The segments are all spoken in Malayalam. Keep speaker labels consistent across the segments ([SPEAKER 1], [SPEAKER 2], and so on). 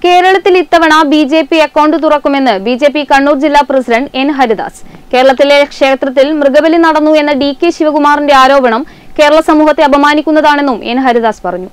[SPEAKER 1] കേരളത്തിൽ ഇത്തവണ ബി ജെ പി അക്കൗണ്ട് തുറക്കുമെന്ന് ബി ജെ പി കണ്ണൂർ ജില്ലാ പ്രസിഡന്റ് എൻ ഹരിദാസ് കേരളത്തിലെ ക്ഷേത്രത്തിൽ മൃഗബലി നടന്നു എന്ന ഡി കെ ശിവകുമാറിന്റെ ആരോപണം കേരള സമൂഹത്തെ അപമാനിക്കുന്നതാണെന്നും എൻ ഹരിദാസ് പറഞ്ഞു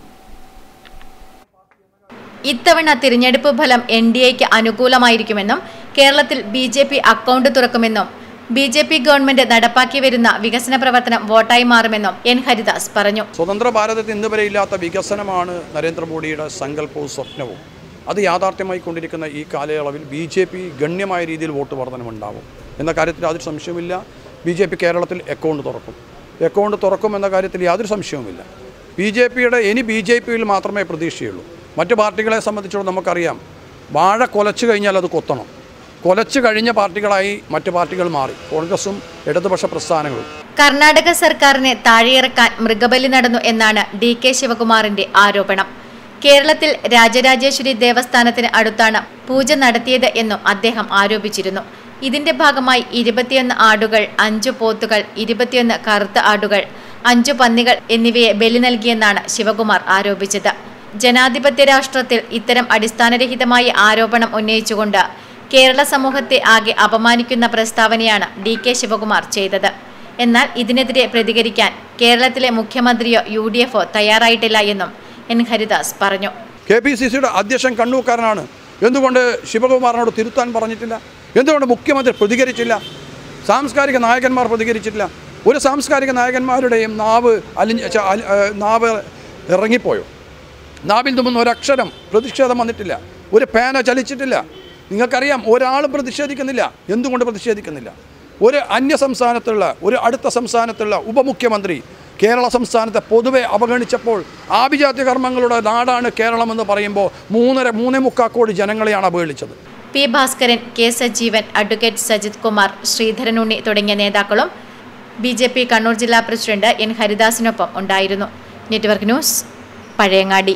[SPEAKER 2] ഇത്തവണ തിരഞ്ഞെടുപ്പ് ഫലം എൻ ഡി എക്ക് അനുകൂലമായിരിക്കുമെന്നും കേരളത്തിൽ ബി ജെ പി അക്കൗണ്ട് തുറക്കുമെന്നും ബി ജെ പി ഗവൺമെന്റ് നടപ്പാക്കി വരുന്ന വികസന പ്രവർത്തനം വോട്ടായി മാറുമെന്നും എൻ ഹരിദാസ് പറഞ്ഞു
[SPEAKER 3] സ്വതന്ത്ര ഭാരതത്തിൽ ഇന്ന് വരെ ഇല്ലാത്ത വികസനമാണ് നരേന്ദ്രമോദിയുടെ സങ്കല്പവും സ്വപ്നവും അത് യാഥാർത്ഥ്യമായി കൊണ്ടിരിക്കുന്ന ഈ കാലയളവിൽ ബി ജെ പി ഗണ്യമായ രീതിയിൽ വോട്ട് വർധനമുണ്ടാവും എന്ന കാര്യത്തിൽ യാതൊരു സംശയവുമില്ല ബി ജെ പി കേരളത്തിൽ അക്കൗണ്ട് തുറക്കും അക്കൗണ്ട് തുറക്കും എന്ന കാര്യത്തിൽ യാതൊരു സംശയവുമില്ല ബി ജെ പിയുടെ ഇനി ബി ജെ പിയിൽ മാത്രമേ പ്രതീക്ഷയുള്ളൂ മറ്റു പാർട്ടികളെ സംബന്ധിച്ചോളം നമുക്കറിയാം വാഴ കൊലച്ചു കഴിഞ്ഞാൽ അത് കൊത്തണം കൊലച്ചു കഴിഞ്ഞ പാർട്ടികളായി മറ്റു പാർട്ടികൾ മാറി കോൺഗ്രസും ഇടതുപക്ഷ പ്രസ്ഥാനങ്ങളും
[SPEAKER 2] കർണാടക സർക്കാരിനെ താഴെയിറക്കാൻ മൃഗബലി നടന്നു എന്നാണ് ഡി കെ ശിവകുമാറിന്റെ ആരോപണം കേരളത്തിൽ രാജരാജേശ്വരി ദേവസ്ഥാനത്തിന് അടുത്താണ് പൂജ നടത്തിയത് എന്നും അദ്ദേഹം ആരോപിച്ചിരുന്നു ഇതിന്റെ ഭാഗമായി ഇരുപത്തിയൊന്ന് ആടുകൾ അഞ്ചു പോത്തുകൾ ഇരുപത്തിയൊന്ന് കറുത്ത ആടുകൾ അഞ്ചു പന്നികൾ എന്നിവയെ ബലി നൽകിയെന്നാണ് ശിവകുമാർ ആരോപിച്ചത് ജനാധിപത്യ രാഷ്ട്രത്തിൽ ഇത്തരം അടിസ്ഥാനരഹിതമായ ആരോപണം ഉന്നയിച്ചുകൊണ്ട് കേരള സമൂഹത്തെ ആകെ അപമാനിക്കുന്ന പ്രസ്താവനയാണ് ഡി കെ ശിവകുമാർ ചെയ്തത് എന്നാൽ ഇതിനെതിരെ പ്രതികരിക്കാൻ കേരളത്തിലെ മുഖ്യമന്ത്രിയോ യു ഡി എഫോ തയ്യാറായിട്ടില്ല എന്നും എൻ ഹരിദാസ് പറഞ്ഞു
[SPEAKER 3] കെ പി സി സിയുടെ അധ്യക്ഷൻ കണ്ണൂർക്കാരനാണ് എന്തുകൊണ്ട് ശിവകുമാറിനോട് തിരുത്താൻ പറഞ്ഞിട്ടില്ല എന്തുകൊണ്ട് മുഖ്യമന്ത്രി പ്രതികരിച്ചില്ല സാംസ്കാരിക നായകന്മാർ പ്രതികരിച്ചിട്ടില്ല ഒരു സാംസ്കാരിക നായകന്മാരുടെയും നാവ് അലിഞ്ഞ് ച- അലി- ഏ, നാവ് ഇറങ്ങിപ്പോയോ നാവിൽ നിന്നും ഒരക്ഷരം പ്രതിഷേധം വന്നിട്ടില്ല ഒരു പേന ചലിച്ചിട്ടില്ല നിങ്ങൾക്കറിയാം ഒരാളും പ്രതിഷേധിക്കുന്നില്ല എന്തുകൊണ്ട് പ്രതിഷേധിക്കുന്നില്ല ഒരു അന്യ സംസ്ഥാനത്തുള്ള ഒരു അടുത്ത സംസ്ഥാനത്തുള്ള ഉപമുഖ്യമന്ത്രി കേരള സംസ്ഥാനത്തെ പൊതുവെ അവഗണിച്ചപ്പോൾ ആഭിജാത്യ കർമ്മങ്ങളുടെ നാടാണ് കേരളമെന്ന് പറയുമ്പോൾ മൂന്നര മൂന്നേ മുക്കാൽ കോടി ജനങ്ങളെയാണ് അവഹേളിച്ചത്
[SPEAKER 2] P Bhaskaran K Sajeevan advocate Sajith Kumar Sreedharan Unni തുടങ്ങിയ നേതാക്കളും ബി ജെ പി കണ്ണൂർ ജില്ലാ പ്രസിഡന്റ് എൻ ഹരിദാസിനൊപ്പം ഉണ്ടായിരുന്നു നെറ്റ്വർക്ക് ന്യൂസ് പഴയങ്ങാടി